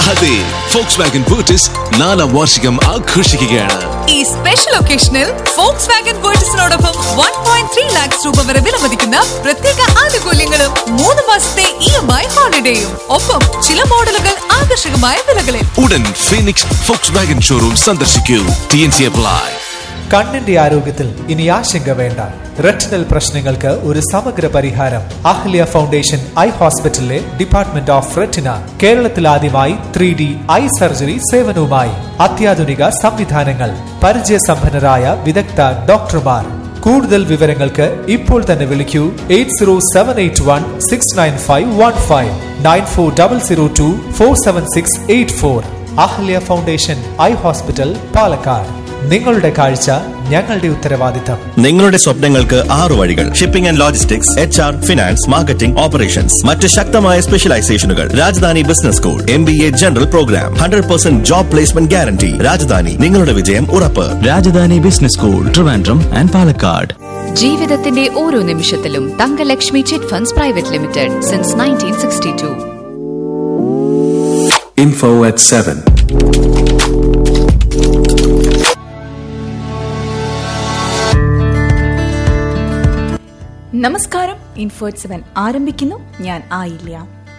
അതെ Fox Wagen ബൂട്ടിസ് നാലാം വാർഷികം ആഘോഷിക്കുകയാണ് ഈ സ്പെഷ്യൽ ഒക്കേഷനിൽ ഫോക്സ് വാഗൻ വേർട്ടസിനോടൊപ്പം വൺ പോയിന്റ് ത്രീ ലാക്സ് രൂപ വരെ വിലമതിക്കുന്ന പ്രത്യേക ആനുകൂല്യങ്ങളും മൂന്ന് മാസത്തെ ഇ എം ഐ ഹോളിഡേയും ഒപ്പം ചില മോഡലുകൾ ആകർഷകമായ വിലകളിൽ ഉടൻ ഫീനിക്സ് ഫോക്സ് വാഗൻ ഷോറൂം സന്ദർശിക്കൂ ടി എൻ സി അപ്ലൈ കണ്ണിന്റെ ആരോഗ്യത്തിൽ ഇനി ആശങ്ക വേണ്ട റെറ്റിനൽ പ്രശ്നങ്ങൾക്ക് ഒരു സമഗ്ര പരിഹാരം അഹ്ല്യ ഫൗണ്ടേഷൻ ഐ ഹോസ്പിറ്റലിലെ ഡിപ്പാർട്ട്മെന്റ് ഓഫ് റെറ്റിന കേരളത്തിൽ ആദ്യമായി ത്രീ ഡി ഐ സർജറി സേവനവുമായി അത്യാധുനിക സംവിധാനങ്ങൾ പരിചയസമ്പന്നരായ വിദഗ്ധ ഡോക്ടർമാർ കൂടുതൽ വിവരങ്ങൾക്ക് ഇപ്പോൾ തന്നെ വിളിക്കൂ eight zero seven eight one six nine five one five nine four double zero two four seven six eight four Ahalia foundation eye hospital Palakkad നിങ്ങളുടെ കാഴ്ച ഞങ്ങളുടെ ഉത്തരവാദിത്തം നിങ്ങളുടെ സ്വപ്നങ്ങൾക്ക് ആറു വഴികൾ shipping and logistics H R finance marketing operations മറ്റ് ശക്തമായ സ്പെഷ്യലൈസേഷനുകൾ Rajadhani business school M B A general program hundred percent job placement guarantee Rajadhani നിങ്ങളുടെ വിജയം ഉറപ്പ് Rajadhani business school Trivandrum and Palakkad ജീവിതത്തിന്റെ ഓരോ നിമിഷത്തിലും Thangalakshmi chit funds private limited since nineteen sixty two Info at 7. നമസ്കാരം ഇൻഫോർട്ട് സെവൻ ആരംഭിക്കുന്നു ഞാൻ ആയില്യ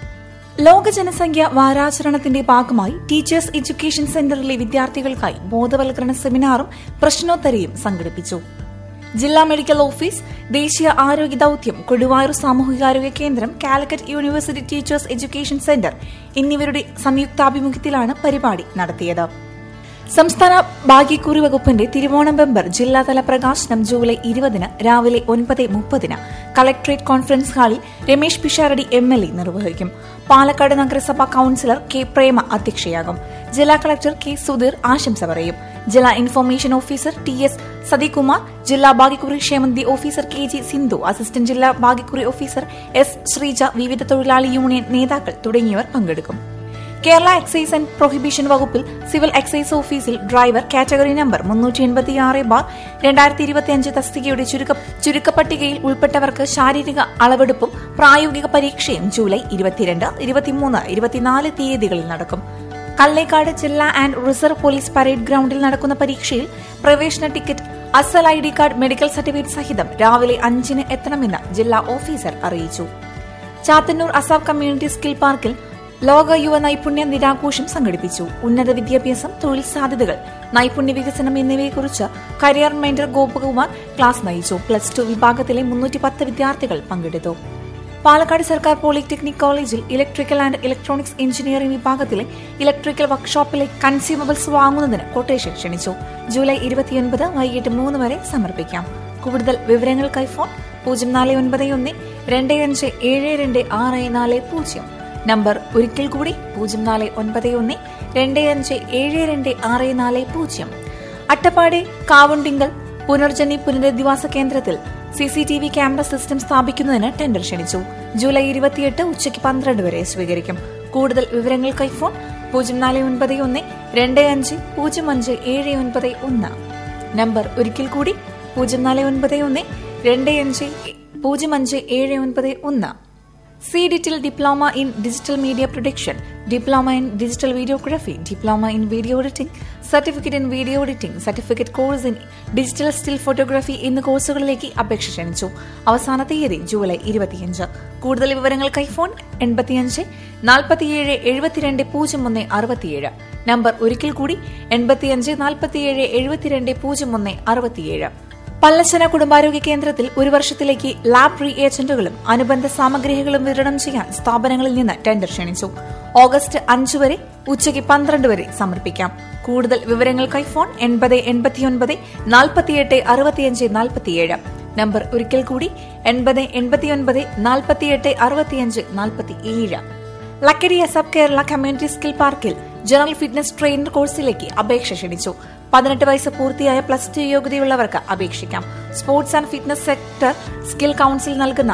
ലോക ജനസംഖ്യ വാരാചരണത്തിന്റെ ഭാഗമായി ടീച്ചേഴ്സ് എഡ്യൂക്കേഷൻ സെന്ററിലെ വിദ്യാർത്ഥികൾക്കായി ബോധവൽക്കരണ സെമിനാറും പ്രശ്നോത്തരിയും സംഘടിപ്പിച്ചു ജില്ലാ മെഡിക്കൽ ഓഫീസ് ദേശീയ ആരോഗ്യ ദൌത്യം കൊടുവായൂർ സാമൂഹികാരോഗ്യ കേന്ദ്രം Calicut university teachers education centre എന്നിവരുടെ സംയുക്താഭിമുഖ്യത്തിലാണ് പരിപാടി നടത്തിയത് സംസ്ഥാന ഭാഗ്യക്കുറി വകുപ്പിന്റെ തിരുവോണം മെമ്പർ ജില്ലാതല പ്രകാശനം ജൂലൈ ഇരുപതിന് രാവിലെ ഒൻപത് മുപ്പതിന് കളക്ടറേറ്റ് കോൺഫറൻസ് ഹാളിൽ Ramesh Pisharody M L A നിർവഹിക്കും പാലക്കാട് നഗരസഭാ കൌൺസിലർ കെ പ്രേമ അധ്യക്ഷയാകും ജില്ലാ കളക്ടർ കെ സുധീർ ആശംസ പറയും ജില്ലാ information officer T S Sathikumar ജില്ലാ ഭാഗ്യക്കുറി ക്ഷേമനിധി officer K G Sindhu assistant ജില്ലാ ഭാഗ്യക്കുറി ഓഫീസർ എസ് ശ്രീജ വിവിധ തൊഴിലാളി യൂണിയൻ നേതാക്കൾ തുടങ്ങിയവർ പങ്കെടുക്കും കേരള എക്സൈസ് ആൻഡ് പ്രൊഹിബിഷൻ വകുപ്പിൽ സിവിൽ എക്സൈസ് ഓഫീസിൽ ഡ്രൈവർ കാറ്റഗറി നമ്പർ മുന്നൂറ്റി എൺപത്തിയാറ് ബാർ രണ്ടായിരത്തി ഇരുപത്തിയഞ്ച് തസ്തികയുടെ ചുരുക്ക ചുരുക്കപ്പട്ടികയിൽ ഉൾപ്പെട്ടവർക്ക് ശാരീരിക അളവെടുപ്പും പ്രായോഗിക പരീക്ഷയും ജൂലൈ ഇരുപത്തിരണ്ട് ഇരുപത്തിമൂന്ന് ഇരുപത്തിനാല് തീയതികളിൽ നടക്കും കല്ലേക്കാട് ജില്ലാ ആൻഡ് റിസർവ് പോലീസ് പരേഡ് ഗ്രൌണ്ടിൽ നടക്കുന്ന പരീക്ഷയിൽ പ്രവേശന ടിക്കറ്റ് അസൽ I D card medical certificate സഹിതം രാവിലെ അഞ്ചിന് എത്തണമെന്ന് ജില്ലാ ഓഫീസർ അറിയിച്ചു ചാത്തന്നൂർ അസാബ് കമ്മ്യൂണിറ്റി സ്കിൽ പാർക്കിൽ ലോക യുവ നൈപുണ്യ ദിനാഘോഷം സംഘടിപ്പിച്ചു ഉന്നത വിദ്യാഭ്യാസം തൊഴിൽ സാധ്യതകൾ നൈപുണ്യ വികസനം എന്നിവയെക്കുറിച്ച് കരിയർ മെന്റർ ഗോപകുമാർ ക്ലാസ് നയിച്ചു പ്ലസ് ടു വിഭാഗത്തിലെ മുന്നൂറ്റി പത്ത് വിദ്യാർത്ഥികൾ പങ്കെടുത്തു പാലക്കാട് സർക്കാർ പോളിടെക്നിക് കോളേജിൽ ഇലക്ട്രിക്കൽ ആൻഡ് ഇലക്ട്രോണിക്സ് എഞ്ചിനീയറിംഗ് വിഭാഗത്തിലെ ഇലക്ട്രിക്കൽ വർക്ക്ഷോപ്പിലെ കൺസ്യൂമബിൾസ് വാങ്ങുന്നതിന് കൊട്ടേഷൻ ക്ഷണിച്ചു ജൂലൈ ഇരുപത്തിയൊൻപത് വൈകിട്ട് മൂന്ന് വരെ സമർപ്പിക്കാം കൂടുതൽ വിവരങ്ങൾക്കായി ഫോൺ പൂജ്യം നാല് ഒൻപത് ഒന്ന് രണ്ട് അഞ്ച് ഏഴ് രണ്ട് ആറ് നാല് പൂജ്യം നമ്പർ ഒരിക്കൽ കൂടി പൂജ്യം നാല് ഒൻപത് ഒന്ന് രണ്ട് അഞ്ച് ഏഴ് രണ്ട് ആറ് നാല് പൂജ്യം അട്ടപ്പാടി കാവുണ്ടിങ്കൽ പുനർജനി പുനരധിവാസ കേന്ദ്രത്തിൽ C C T V camera system സ്ഥാപിക്കുന്നതിന് ടെൻഡർ ക്ഷണിച്ചു ജൂലൈ ഇരുപത്തിയെട്ട് ഉച്ചയ്ക്ക് പന്ത്രണ്ട് വരെ സ്വീകരിക്കും കൂടുതൽ വിവരങ്ങൾക്കായി ഫോൺ പൂജ്യം നാല് ഒൻപത് ഒന്ന് രണ്ട് അഞ്ച് പൂജ്യം അഞ്ച് ഏഴ് ഒൻപത് ഒന്ന് നമ്പർ ഒരിക്കൽ കൂടി പൂജ്യം നാല് ഒൻപത് ഒന്ന് രണ്ട് അഞ്ച് പൂജ്യം അഞ്ച് ഏഴ് ഒൻപത് ഒന്ന് സി ഡിറ്റിൽ diploma in digital media production diploma in digital videography diploma in video editing certificate in video editing certificate course in digital still photography എന്നീ കോഴ്സുകളിലേക്ക് അപേക്ഷ ക്ഷണിച്ചു അവസാന തീയതി ജൂലൈ ഇരുപത്തിയഞ്ച് കൂടുതൽ വിവരങ്ങൾക്കായി ഫോൺ എൺപത്തിയഞ്ച് നാൽപ്പത്തിയേഴ് എഴുപത്തിരണ്ട് പൂജ്യം ഒന്ന് അറുപത്തിയേഴ് നമ്പർ ഒരിക്കൽ കൂടി എൺപത്തിയഞ്ച് നാൽപ്പത്തിയേഴ് എഴുപത്തിരണ്ട് പൂജ്യം ഒന്ന് അറുപത്തിയേഴ് പല്ലശന കുടുംബാരോഗ്യ കേന്ദ്രത്തിൽ ഒരു വർഷത്തിലേക്ക് ലാബ് റീ ഏജന്റുകളും അനുബന്ധ സാമഗ്രികളും വിതരണം ചെയ്യാൻ സ്ഥാപനങ്ങളിൽ നിന്ന് ടെൻഡർ ക്ഷണിച്ചു ഓഗസ്റ്റ് അഞ്ച് വരെ ഉച്ചയ്ക്ക് പന്ത്രണ്ട് വരെ സമർപ്പിക്കാം കൂടുതൽ വിവരങ്ങൾക്കായി ഫോൺ എൺപത് എൺപത്തിയൊൻപത് നാൽപ്പത്തിയെട്ട് അറുപത്തിയഞ്ച് നാൽപ്പത്തിയേഴ് നമ്പർ ഒരിക്കൽ കൂടി എൺപത് എൺപത്തിയൊൻപത് നാൽപ്പത്തിയെട്ട് അറുപത്തിയഞ്ച് നാൽപ്പത്തിയേഴ് Lakkidi ASAP Kerala community skill പാർക്കിൽ ജനറൽ ഫിറ്റ്നസ് ട്രെയിനർ കോഴ്സിലേക്ക് അപേക്ഷ ക്ഷണിച്ചു പതിനെട്ട് വയസ്സ് പൂർത്തിയായ പ്ലസ് ടു യോഗ്യതയുള്ളവർക്ക് അപേക്ഷിക്കാം sports and fitness sector skill council നൽകുന്ന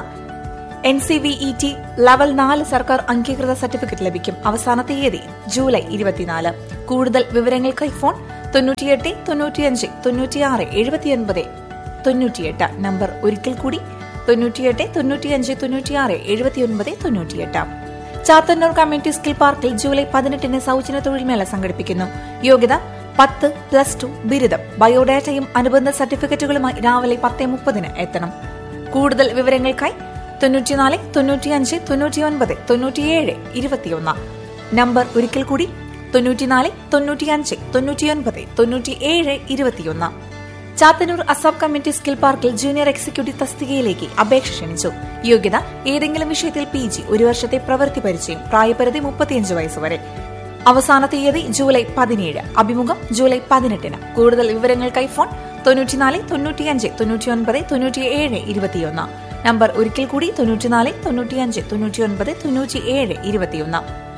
N C V E T level നാല് സർക്കാർ അംഗീകൃത സർട്ടിഫിക്കറ്റ് ലഭിക്കും അവസാന തീയതി ജൂലൈ ഇരുപത്തിനാല് കൂടുതൽ വിവരങ്ങൾക്കായി ഫോൺ തൊണ്ണൂറ്റിയെട്ട് തൊണ്ണൂറ്റിയഞ്ച് തൊണ്ണൂറ്റിയാറ് എഴുപത്തിയൊൻപത് തൊണ്ണൂറ്റിയെട്ട് നമ്പർ ഒരിക്കൽ കൂടി തൊണ്ണൂറ്റിയെട്ട് തൊണ്ണൂറ്റിയഞ്ച് തൊണ്ണൂറ്റിയാറ് എഴുപത്തിയൊൻപത് തൊണ്ണൂറ്റിയെട്ട് ചാത്തന്നൂർ കമ്മ്യൂണിറ്റി സ്കിൽ പാർക്കിൽ ജൂലൈ പതിനെട്ടിന് സൗജന്യ തൊഴിൽമേള സംഘടിപ്പിക്കുന്നു യോഗ്യത പത്ത് പ്ലസ് ടു ബിരുദം ബയോഡാറ്റയും അനുബന്ധ സർട്ടിഫിക്കറ്റുകളുമായി രാവിലെ പത്ത് മുപ്പതിന് എത്തണം കൂടുതൽ വിവരങ്ങൾക്കായി തൊണ്ണൂറ്റിനാല് തൊണ്ണൂറ്റിയഞ്ച് തൊണ്ണൂറ്റിയൊൻപത് തൊണ്ണൂറ്റിയേഴ് ഇരുപത്തിയൊന്ന് നമ്പർ ഒരിക്കൽ കൂടി തൊണ്ണൂറ്റിനാല് തൊണ്ണൂറ്റിയഞ്ച് തൊണ്ണൂറ്റിയൊൻപത് തൊണ്ണൂറ്റിയേഴ് ഇരുപത്തിയൊന്ന് ചാത്തന്നൂർ അസാബ് കമ്മ്യൂണിറ്റി സ്കിൽ പാർക്കിൽ ജൂനിയർ എക്സിക്യൂട്ടീവ് തസ്തികയിലേക്ക് അപേക്ഷ ക്ഷണിച്ചു യോഗ്യത ഏതെങ്കിലും വിഷയത്തിൽ പി ജി ഒരു വർഷത്തെ പ്രവൃത്തി പരിചയം പ്രായപരിധി മുപ്പത്തിയഞ്ച് വയസ്സ് വരെ അവസാന തീയതി ജൂലൈ പതിനേഴ് അഭിമുഖം ജൂലൈ പതിനെട്ടിന് കൂടുതൽ വിവരങ്ങൾക്കായി ഫോൺ തൊണ്ണൂറ്റിനാല് തൊണ്ണൂറ്റിയഞ്ച് തൊണ്ണൂറ്റിയൊൻപത് തൊണ്ണൂറ്റിയേഴ് ഇരുപത്തിയൊന്ന് നമ്പർ ഒരിക്കൽ കൂടി തൊണ്ണൂറ്റിനാല് തൊണ്ണൂറ്റിയഞ്ച് തൊണ്ണൂറ്റിയൊൻപത് തൊണ്ണൂറ്റിയേഴ് ഇരുപത്തിയൊന്ന്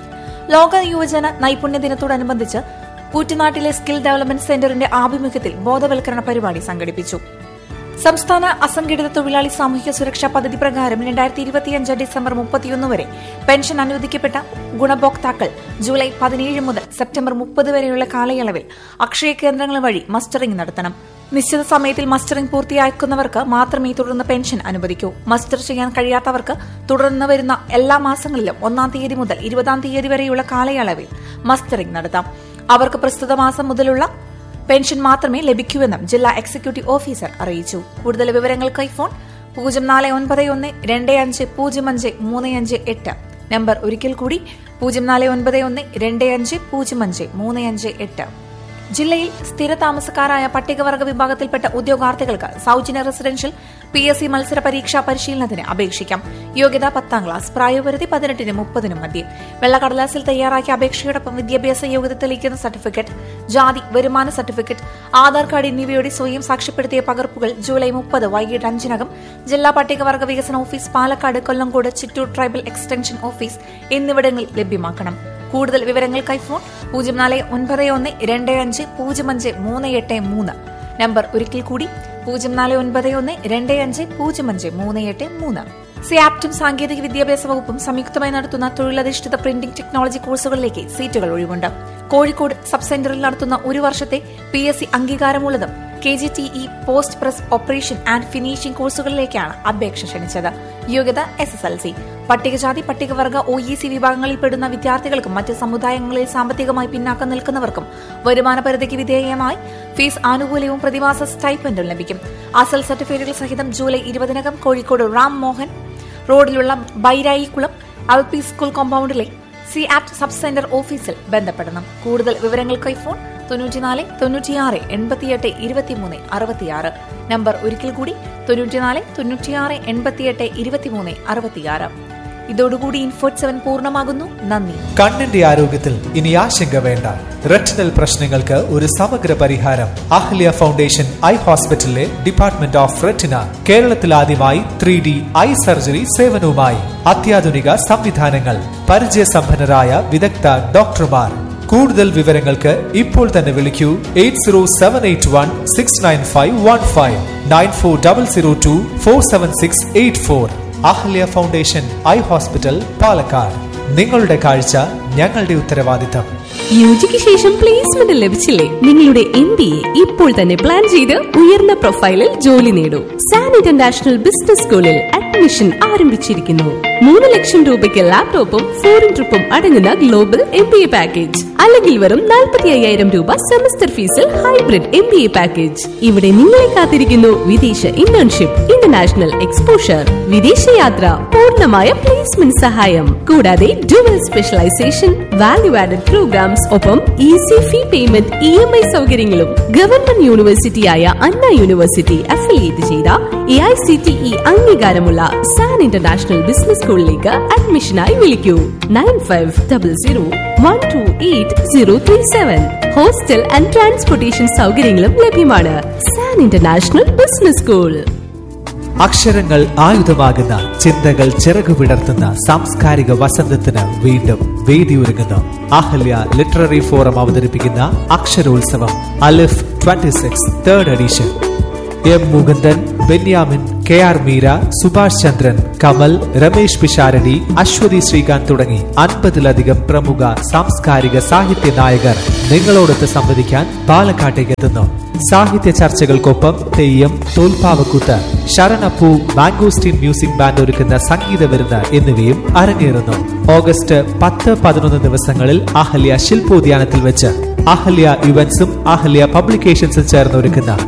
ലോക യുവജന നൈപുണ്യ ദിനത്തോടനുബന്ധിച്ച് കൂറ്റുനാട്ടിലെ സ്കിൽ ഡെവലപ്മെന്റ് സെന്ററിന്റെ ആഭിമുഖ്യത്തിൽ ബോധവൽക്കരണ പരിപാടി സംഘടിപ്പിച്ചു സംസ്ഥാന അസംഘടിത തൊഴിലാളി സാമൂഹിക സുരക്ഷാ പദ്ധതി പ്രകാരം രണ്ടായിരത്തി ഇരുപത്തിയഞ്ച് ഡിസംബർ മുപ്പത്തിയൊന്ന് വരെ പെൻഷൻ അനുവദിക്കപ്പെട്ട ഗുണഭോക്താക്കൾ ജൂലൈ പതിനേഴ് മുതൽ സെപ്റ്റംബർ മുപ്പത് വരെയുള്ള കാലയളവിൽ അക്ഷയ കേന്ദ്രങ്ങൾ വഴി മസ്റ്ററിംഗ് നടത്തണം നിശ്ചിത സമയത്തിൽ മസ്റ്ററിംഗ് പൂർത്തിയാക്കുന്നവർക്ക് മാത്രമേ തുടർന്ന് പെൻഷൻ അനുവദിക്കൂ മസ്റ്റർ ചെയ്യാൻ കഴിയാത്തവർക്ക് തുടർന്ന് വരുന്ന എല്ലാ മാസങ്ങളിലും ഒന്നാം തീയതി മുതൽ ഇരുപതാം തീയതി വരെയുള്ള കാലയളവിൽ മസ്റ്ററിംഗ് നടത്താം അവർക്ക് പ്രസ്തുത മാസം മുതലുള്ള പെൻഷൻ മാത്രമേ ലഭിക്കൂവെന്നും ജില്ലാ എക്സിക്യൂട്ടീവ് ഓഫീസർ അറിയിച്ചു കൂടുതൽ വിവരങ്ങൾക്കായി ഫോൺ പൂജ്യം നാല് ഒൻപത് ഒന്ന് രണ്ട് അഞ്ച് പൂജ്യം അഞ്ച് മൂന്ന് അഞ്ച് എട്ട് നമ്പർ ഒരിക്കൽ കൂടി പൂജ്യം നാല് ഒൻപത് ഒന്ന് രണ്ട് അഞ്ച് പൂജ്യം അഞ്ച് മൂന്ന് അഞ്ച് എട്ട് ജില്ലയിൽ സ്ഥിര താമസക്കാരായ പട്ടികവർഗ വിഭാഗത്തിൽപ്പെട്ട ഉദ്യോഗാർത്ഥികൾക്ക് സൗജന്യ റെസിഡൻഷ്യൽ പി എസ് സി മത്സര പരീക്ഷാ പരിശീലനത്തിന് അപേക്ഷിക്കാം യോഗ്യത പത്താം ക്ലാസ് പ്രായപരിധി പതിനെട്ടിനും മുപ്പതിനും മധ്യേ വെള്ളക്കടലാസിൽ തയ്യാറാക്കിയ അപേക്ഷയോടൊപ്പം വിദ്യാഭ്യാസ യോഗ്യത തെളിയിക്കുന്ന സർട്ടിഫിക്കറ്റ് ജാതി വരുമാന സർട്ടിഫിക്കറ്റ് ആധാർ കാർഡ് എന്നിവയുടെ സ്വയം സാക്ഷ്യപ്പെടുത്തിയ പകർപ്പുകൾ ജൂലൈ മുപ്പത് വൈകിട്ട് അഞ്ചിനകം ജില്ലാ പട്ടികവർഗ വികസന office Palakkad Kollengode Chittur tribal extension office എന്നിവിടങ്ങളിൽ ലഭ്യമാക്കണം കൂടുതൽ വിവരങ്ങൾക്കായി ഫോൺ പൂജ്യം നാല് ഒൻപത് ഒന്ന് രണ്ട് അഞ്ച് പൂജ്യം അഞ്ച് മൂന്ന് എട്ട് മൂന്ന് നമ്പർ ഒരിക്കൽ കൂടി പൂജ്യം നാല് ഒൻപത് ഒന്ന് രണ്ട് അഞ്ച് പൂജ്യം അഞ്ച് മൂന്ന് എട്ട് മൂന്ന് സിയാപ്റ്റും സാങ്കേതിക വിദ്യാഭ്യാസ വകുപ്പും സംയുക്തമായി നടത്തുന്ന തൊഴിലധിഷ്ഠിത പ്രിന്റിംഗ് ടെക്നോളജി കോഴ്സുകളിലേക്ക് സീറ്റുകൾ ഒഴിവുണ്ട് കോഴിക്കോട് സബ് സെന്ററിൽ നടത്തുന്ന ഒരു വർഷത്തെ പി എസ് സി അംഗീകാരമുള്ളതും K G T E post press operation and finishing കോഴ്സുകളിലേക്കാണ് അപേക്ഷ ക്ഷണിച്ചത് യോഗ്യത എസ് എസ് എൽ സി പട്ടികജാതി പട്ടികവർഗ ഒ ഇ സി വിഭാഗങ്ങളിൽപ്പെടുന്ന വിദ്യാർത്ഥികൾക്കും മറ്റ് സമുദായങ്ങളിൽ സാമ്പത്തികമായി പിന്നാക്കം നിൽക്കുന്നവർക്കും വരുമാന പരിധിക്ക് വിധേയമായി ഫീസ് ആനുകൂല്യവും പ്രതിമാസ സ്റ്റൈപ്പൻഡും ലഭിക്കും അസൽ സർട്ടിഫിക്കറ്റുകൾ സഹിതം ജൂലൈ ഇരുപതിനകം കോഴിക്കോട് റാം മോഹൻ റോഡിലുള്ള ബൈരായിക്കുളം എൽ പി സ്കൂൾ കോമ്പൗണ്ടിലെ സി ആപ്റ്റ് സബ് സെന്റർ ഓഫീസിൽ ബന്ധപ്പെടണം കൂടുതൽ വിവരങ്ങൾക്കായി ഫോൺ തൊണ്ണൂറ്റിനാല് തൊണ്ണൂറ്റിയാറ് എൺപത്തിയെട്ട് ഇരുപത്തിമൂന്ന് അറുപത്തിയാറ് നമ്പർ ഒരിക്കൽ കൂടി തൊണ്ണൂറ്റിനാല് തൊണ്ണൂറ്റിയാറ് എൺപത്തിയെട്ട് ഇരുപത്തിമൂന്ന് അറുപത്തിയാറ് ഇതോടുകൂടി ഇൻഫോട്ട് സെവൻ പൂർണ്ണമാകുന്നു നന്ദി കണ്ണിന്റെ ആരോഗ്യത്തിൽ ഇനി ആശങ്ക വേണ്ട റെറ്റിനൽ പ്രശ്നങ്ങൾക്ക് ഒരു സമഗ്ര പരിഹാരം അഹ്ലിയ ഫൗണ്ടേഷൻ ഐ ഹോസ്പിറ്റലിലെ ഡിപ്പാർട്ട്മെന്റ് ഓഫ് റെറ്റിന കേരളത്തിൽ ആദ്യമായി ത്രീ ഡി ഐ സർജറി സേവനവുമായി അത്യാധുനിക സംവിധാനങ്ങൾ പരിചയസമ്പന്നരായ വിദഗ്ധ ഡോക്ടർമാർ കൂടുതൽ വിവരങ്ങൾക്ക് ഇപ്പോൾ തന്നെ വിളിക്കൂ eight zero seven eight one six nine five one five nine four double zero two four seven six eight four Ahalia foundation eye hospital Palakkad നിങ്ങളുടെ കാഴ്ച ഞങ്ങളുടെ ഉത്തരവാദിത്തം യുജിക്ക് ശേഷം പ്ലേസ്മെന്റ് ലഭിച്ചില്ലേ നിങ്ങളുടെ എം ബി എ ഇപ്പോൾ തന്നെ പ്ലാൻ ചെയ്ത് ഉയർന്ന പ്രൊഫൈലിൽ ജോലി നേടൂ സാൻ ഇന്റർനാഷണൽ ബിസിനസ് സ്കൂളിൽ അഡ്മിഷൻ ആരംഭിച്ചിരിക്കുന്നു മൂന്ന് ലക്ഷം രൂപയ്ക്ക് ലാപ്ടോപ്പും ഫോറിൻ ട്രിപ്പും അടങ്ങുന്ന global M B A package അല്ലെങ്കിൽ വെറും നാൽപ്പത്തി അയ്യായിരം രൂപ സെമസ്റ്റർ ഫീസിൽ hybrid M B A package ഇവിടെ നിങ്ങളെ കാത്തിരിക്കുന്നു വിദേശ ഇന്റേൺഷിപ്പ് ഇന്റർനാഷണൽ എക്സ്പോഷർ വിദേശയാത്ര പൂർണ്ണമായ പ്ലേസ്മെന്റ് സഹായം കൂടാതെ dual specialisation value added programs ഒപ്പം easy fee payment E M I സൗകര്യങ്ങളും ഗവൺമെന്റ് യൂണിവേഴ്സിറ്റിയായ അണ്ണ യൂണിവേഴ്സിറ്റി അഫിലിയേറ്റ് ചെയ്ത A I C T E അംഗീകാരമുള്ള സാൻ ഇന്റർനാഷണൽ ബിസിനസ് സ്കൂളിലേക്ക് അഡ്മിഷനായി വിളിക്കൂ nine five double zero one two eight zero three seven hostel and transportation സൗകര്യങ്ങളും ലഭ്യമാണ് സാൻ ഇന്റർനാഷണൽ ബിസിനസ് സ്കൂൾ അക്ഷരങ്ങൾ ആയുധമാകുന്ന ചിന്തകൾ ചിറകുവിടർത്തുന്ന സാംസ്കാരിക വസന്തത്തിന് വീണ്ടും വേദിയൊരുങ്ങുന്നു അഹല്യ ലിറ്റററി ഫോറം അവതരിപ്പിക്കുന്ന Aksharotsavam Alif 26 third edition M Mukundan Benyamin K R Meera Subhash Chandran Kamal Ramesh Pisharody Aswathy Sreekanth തുടങ്ങി അൻപതിലധികം പ്രമുഖ സാംസ്കാരിക സാഹിത്യ നായകർ നിങ്ങളോടൊത്ത് സംവദിക്കാൻ പാലക്കാട്ടേക്ക് എത്തുന്നു സാഹിത്യ ചർച്ചകൾക്കൊപ്പം തെയ്യം തോൽപ്പാവക്കൂത്ത് ശരണപ്പൂ മാംഗോസ്റ്റീൻ മ്യൂസിക് ബാൻഡ് ഒരുക്കുന്ന സംഗീത വിരുന്ന് എന്നിവയും അരങ്ങേറുന്നു ഓഗസ്റ്റ് പത്ത് പതിനൊന്ന് ദിവസങ്ങളിൽ അഹല്യ ശില്പോദ്യാനത്തിൽ വെച്ച് അഹല്യ ഇവന്റ്സും അഹല്യ പബ്ലിക്കേഷൻസും ചേർന്ന് ഒരുക്കുന്ന